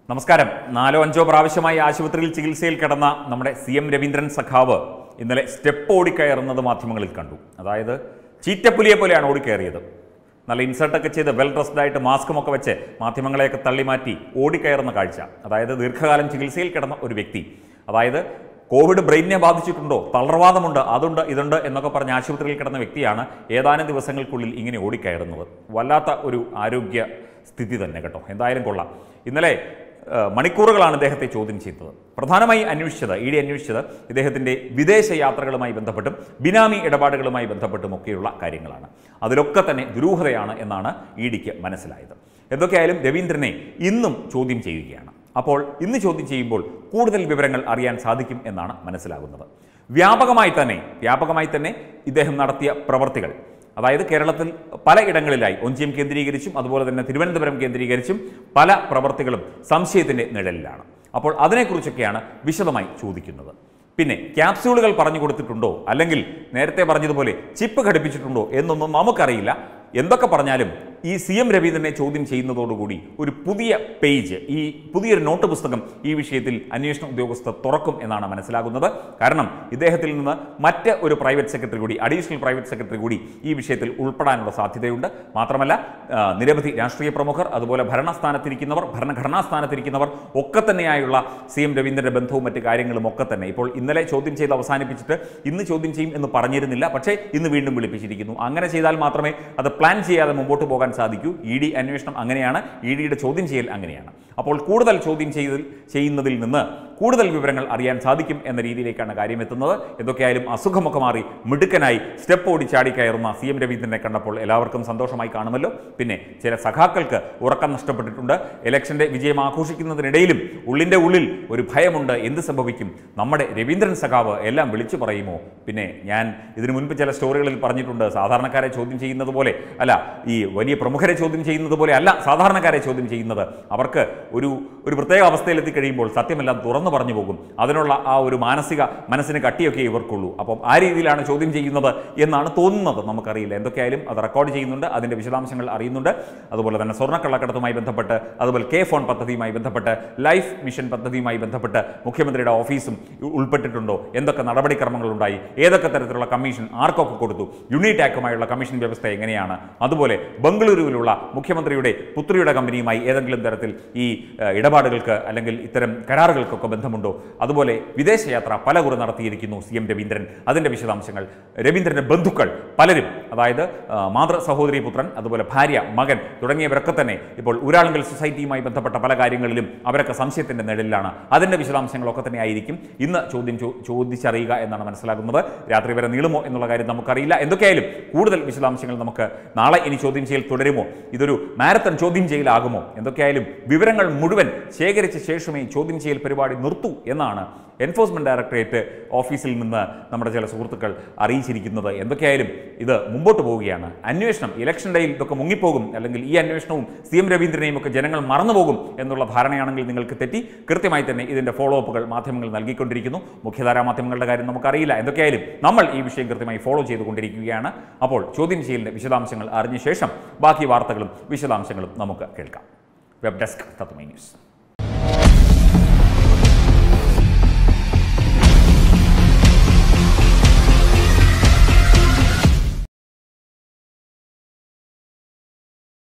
നമസ്കാരം നാലോ അഞ്ചോ പ്രാവശ്യമായി ആശുപത്രിയിൽ ചികിത്സയിൽ കിടന്ന നമ്മുടെ സി എം രവീന്ദ്രൻ സഖാവ് ഇന്നലെ സ്റ്റെപ്പ് ഓടിക്കയറുന്നത് മാധ്യമങ്ങളിൽ കണ്ടു അതായത് ചീറ്റപ്പുലിയെ പോലെയാണ് ഓടിക്കയറിയത് നല്ല ഇൻസർട്ടൊക്കെ ചെയ്ത് വെൽ ഡ്രസ്ഡ് ആയിട്ട് മാസ്കും ഒക്കെ വെച്ച് മാധ്യമങ്ങളെയൊക്കെ തള്ളി മാറ്റി ഓടിക്കയറുന്ന കാഴ്ച അതായത് ദീർഘകാലം ചികിത്സയിൽ കിടന്ന ഒരു വ്യക്തി അതായത് കോവിഡ് ബ്രെയിനിനെ ബാധിച്ചിട്ടുണ്ടോ തളർവാദമുണ്ട് അതുണ്ട് ഇതുണ്ട് എന്നൊക്കെ പറഞ്ഞ് ആശുപത്രിയിൽ കിടന്ന വ്യക്തിയാണ് ഏതാനും ദിവസങ്ങൾക്കുള്ളിൽ ഇങ്ങനെ ഓടിക്കയറുന്നത് വല്ലാത്ത ഒരു ആരോഗ്യ സ്ഥിതി തന്നെ കേട്ടോ എന്തായാലും കൊള്ളാം ഇന്നലെ ഏഹ്, മണിക്കൂറുകളാണ് ഇദ്ദേഹത്തെ ചോദ്യം ചെയ്തത് പ്രധാനമായി അന്വേഷിച്ചത് ഇ ഡി അന്വേഷിച്ചത് ഇദ്ദേഹത്തിൻ്റെ വിദേശ യാത്രകളുമായി ബന്ധപ്പെട്ടും ബിനാമി ഇടപാടുകളുമായി ബന്ധപ്പെട്ടും ഒക്കെയുള്ള കാര്യങ്ങളാണ് അതിലൊക്കെ തന്നെ ദുരൂഹതയാണ് എന്നാണ് ഇ ഡിക്ക് മനസ്സിലായത് എന്തൊക്കെയായാലും രവീന്ദ്രനെ ഇന്നും ചോദ്യം ചെയ്യുകയാണ് അപ്പോൾ ഇന്ന് ചോദ്യം ചെയ്യുമ്പോൾ കൂടുതൽ വിവരങ്ങൾ അറിയാൻ സാധിക്കും എന്നാണ് മനസ്സിലാകുന്നത് വ്യാപകമായി തന്നെ വ്യാപകമായി തന്നെ ഇദ്ദേഹം നടത്തിയ പ്രവർത്തികൾ അതായത് കേരളത്തിൽ പല ഇടങ്ങളിലായി ഒഞ്ചിയം കേന്ദ്രീകരിച്ചും അതുപോലെ തന്നെ തിരുവനന്തപുരം കേന്ദ്രീകരിച്ചും പല പ്രവർത്തികളും സംശയത്തിൻ്റെ നിഴലിലാണ് അപ്പോൾ അതിനെക്കുറിച്ചൊക്കെയാണ് വിശദമായി ചോദിക്കുന്നത് പിന്നെ ക്യാപ്സ്യൂളുകൾ പറഞ്ഞു കൊടുത്തിട്ടുണ്ടോ അല്ലെങ്കിൽ നേരത്തെ പറഞ്ഞതുപോലെ ചിപ്പ് ഘടിപ്പിച്ചിട്ടുണ്ടോ എന്നൊന്നും നമുക്കറിയില്ല എന്തൊക്കെ പറഞ്ഞാലും ഈ സി എം രവീന്ദ്രനെ ചോദ്യം ചെയ്യുന്നതോടുകൂടി ഒരു പുതിയ പേജ് ഈ പുതിയൊരു നോട്ട് പുസ്തകം ഈ വിഷയത്തിൽ അന്വേഷണ ഉദ്യോഗസ്ഥർ തുറക്കും എന്നാണ് മനസ്സിലാകുന്നത് കാരണം ഇദ്ദേഹത്തിൽ നിന്ന് മറ്റ് ഒരു പ്രൈവറ്റ് സെക്രട്ടറി കൂടി അഡീഷണൽ പ്രൈവറ്റ് സെക്രട്ടറി കൂടി ഈ വിഷയത്തിൽ ഉൾപ്പെടാനുള്ള സാധ്യതയുണ്ട് മാത്രമല്ല ആ, നിരവധി രാഷ്ട്രീയ പ്രമുഖർ അതുപോലെ ഭരണസ്ഥാനത്തിരിക്കുന്നവർ ഭരണഘടനാ സ്ഥാനത്തിരിക്കുന്നവർ ഒക്കെ തന്നെയായുള്ള സി എം രവീന്ദ്രന്റെ ബന്ധവും മറ്റ് കാര്യങ്ങളും ഒക്കെ തന്നെ ഇപ്പോൾ ഇന്നലെ ചോദ്യം ചെയ്ത് അവസാനിപ്പിച്ചിട്ട് ഇന്ന് ചോദ്യം ചെയ്യും എന്ന് പറഞ്ഞിരുന്നില്ല പക്ഷേ ഇന്ന് വീണ്ടും വിളിപ്പിച്ചിരിക്കുന്നു അങ്ങനെ ചെയ്താൽ മാത്രമേ അത് പ്ലാൻ ചെയ്യാതെ മുമ്പോട്ട് പോകാൻ സാധിക്കൂ ഇ ഡി അന്വേഷണം അങ്ങനെയാണ് ഇ ഡിയുടെ ചോദ്യം ചെയ്യൽ അങ്ങനെയാണ് അപ്പോൾ കൂടുതൽ ചോദ്യം ചെയ്ത് ചെയ്യുന്നതിൽ നിന്ന് കൂടുതൽ വിവരങ്ങൾ അറിയാൻ സാധിക്കും എന്ന രീതിയിലേക്കാണ് കാര്യം എത്തുന്നത് എന്തൊക്കെയായാലും അസുഖമൊക്കെ മാറി മിടുക്കനായി സ്റ്റെപ്പ് ഓടി ചാടി കയറുന്ന സി എം രവീന്ദ്രനെ കണ്ടപ്പോൾ എല്ലാവർക്കും സന്തോഷമായി കാണുമല്ലോ പിന്നെ ചില സഖാക്കൾക്ക് ഉറക്കം നഷ്ടപ്പെട്ടിട്ടുണ്ട് ഇലക്ഷന്റെ വിജയം ആഘോഷിക്കുന്നതിനിടയിലും ഉള്ളിൻ്റെ ഉള്ളിൽ ഒരു ഭയമുണ്ട് എന്ത് സംഭവിക്കും നമ്മുടെ രവീന്ദ്രൻ സഖാവ് എല്ലാം വിളിച്ചു പറയുമോ പിന്നെ ഞാൻ ഇതിനു മുൻപ് ചില സ്റ്റോറികളിൽ പറഞ്ഞിട്ടുണ്ട് സാധാരണക്കാരെ ചോദ്യം ചെയ്യുന്നത് പോലെ അല്ല ഈ വലിയ പ്രമുഖരെ ചോദ്യം ചെയ്യുന്നത് പോലെ അല്ല സാധാരണക്കാരെ ചോദ്യം ചെയ്യുന്നത് അവർക്ക് ഒരു ഒരു പ്രത്യേക അവസ്ഥയിലെത്തി കഴിയുമ്പോൾ സത്യമെല്ലാം തുറന്നു പറഞ്ഞു പോകും അതിനുള്ള ആ ഒരു മാനസിക മനസ്സിന് കട്ടിയൊക്കെ ഇവർക്കുള്ളൂ അപ്പം ആ രീതിയിലാണ് ചോദ്യം ചെയ്യുന്നത് എന്നാണ് തോന്നുന്നത് നമുക്കറിയില്ല എന്തൊക്കെയായാലും അത് റെക്കോർഡ് ചെയ്യുന്നുണ്ട് അതിൻ്റെ വിശദാംശങ്ങൾ അറിയുന്നുണ്ട് അതുപോലെ തന്നെ സ്വർണ്ണക്കള്ളക്കടത്തുമായി ബന്ധപ്പെട്ട് അതുപോലെ കെ ഫോൺ പദ്ധതിയുമായി ബന്ധപ്പെട്ട് ലൈഫ് മിഷൻ പദ്ധതിയുമായി ബന്ധപ്പെട്ട് മുഖ്യമന്ത്രിയുടെ ഓഫീസും ഉൾപ്പെട്ടിട്ടുണ്ടോ എന്തൊക്കെ നടപടിക്രമങ്ങളുണ്ടായി ഏതൊക്കെ തരത്തിലുള്ള കമ്മീഷൻ ആർക്കൊക്കെ കൊടുത്തു യൂണിടാക്കുമായുള്ള കമ്മീഷൻ വ്യവസ്ഥ എങ്ങനെയാണ് അതുപോലെ ബംഗളൂരുവിലുള്ള മുഖ്യമന്ത്രിയുടെ പുത്രിയുടെ കമ്പനിയുമായി ഏതെങ്കിലും തരത്തിൽ ഈ ഏഹ്, ഇടപാടുകൾക്ക് അല്ലെങ്കിൽ ഇത്തരം കരാറുകൾക്കൊക്കെ ബന്ധമുണ്ടോ അതുപോലെ വിദേശയാത്ര പലകുറി നടത്തിയിരിക്കുന്നു സി എം രവീന്ദ്രൻ അതിൻ്റെ വിശദാംശങ്ങൾ രവീന്ദ്രൻ്റെ ബന്ധുക്കൾ പലരും അതായത് ആ, മാതൃ സഹോദരി പുത്രൻ അതുപോലെ ഭാര്യ മകൻ തുടങ്ങിയവരൊക്കെ തന്നെ ഇപ്പോൾ ഊരാളുങ്കൽ സൊസൈറ്റിയുമായി ബന്ധപ്പെട്ട പല കാര്യങ്ങളിലും അവരൊക്കെ സംശയത്തിൻ്റെ നിഴലിലാണ് അതിൻ്റെ വിശദാംശങ്ങളൊക്കെ തന്നെ ആയിരിക്കും ഇന്ന് ചോദ്യം ചോ- ചോദിച്ചറിയുക എന്നാണ് മനസ്സിലാകുന്നത് രാത്രി വരെ നീളുമോ എന്നുള്ള കാര്യം നമുക്കറിയില്ല എന്തൊക്കെയായാലും കൂടുതൽ വിശദാംശങ്ങൾ നമുക്ക് നാളെ ഇനി ചോദ്യം ചെയ്യൽ തുടരുമോ ഇതൊരു മാരത്തൺ ചോദ്യം ചെയ്യലാകുമോ എന്തൊക്കെയായാലും വിവരങ്ങൾ മുഴുവൻ ശേഖരിച്ച ശേഷമേ ചോദ്യം ചെയ്യൽ പരിപാടി നിർത്തൂ എന്നാണ് എൻഫോഴ്സ്മെന്റ് ഡയറക്ടറേറ്റ് ഓഫീസിൽ നിന്ന് നമ്മുടെ ചില സുഹൃത്തുക്കൾ അറിയിച്ചിരിക്കുന്നത് എന്തൊക്കെയായാലും ഇത് മുമ്പോട്ട് പോവുകയാണ് അന്വേഷണം ഇലക്ഷൻ ഡേയിൽ ഇതൊക്കെ മുങ്ങിപ്പോകും അല്ലെങ്കിൽ ഈ അന്വേഷണവും സി എം രവീന്ദ്രനെയും ഒക്കെ ജനങ്ങൾ മറന്നുപോകും എന്നുള്ള ധാരണയാണെങ്കിൽ നിങ്ങൾക്ക് തെറ്റി കൃത്യമായി തന്നെ ഇതിന്റെ ഫോളോ അപ്പുകൾ മാധ്യമങ്ങൾ നൽകിക്കൊണ്ടിരിക്കുന്നു മുഖ്യധാരാ മാധ്യമങ്ങളുടെ കാര്യം നമുക്കറിയില്ല എന്തൊക്കെയായാലും നമ്മൾ ഈ വിഷയം കൃത്യമായി ഫോളോ ചെയ്തുകൊണ്ടിരിക്കുകയാണ് അപ്പോൾ ചോദ്യം ചെയ്യലിന്റെ വിശദാംശങ്ങൾ അറിഞ്ഞ ശേഷം ബാക്കി വാർത്തകളും വിശദാംശങ്ങളും നമുക്ക് കേൾക്കാം വെബ് ഡെസ്ക് തത്വമൈ ന്യൂസ്